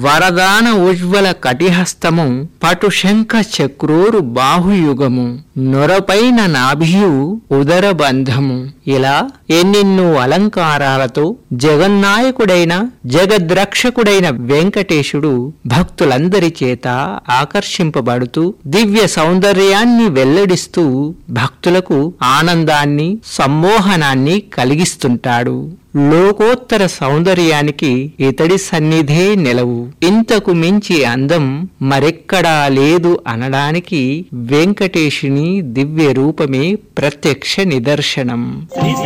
వరదాన ఉజ్వల కటిహస్తము పటుశంఖ చక్రోరు బాహుయుగము నొరపైన నాభియు ఉదర బంధము ఇలా ఎన్నెన్నో అలంకారాలతో జగన్నాయకుడైన జగద్రక్షకుడైన వెంకటేశుడు భక్తులందరి చేత ఆకర్షింపబడుతూ దివ్య సౌందర్యాన్ని వెల్లడిస్తూ భక్తులకు ఆనందాన్ని సమ్మోహనాన్ని కలిగిస్తుంటాడు లోకోత్తర సౌందర్యానికి ఇతడి సన్నిధే నిలవు ఇంతకు మించి అందం మరెక్కడా లేదు అనడానికి వెంకటేశుని దివ్య రూపమే ప్రత్యక్ష నిదర్శనం శ్రీ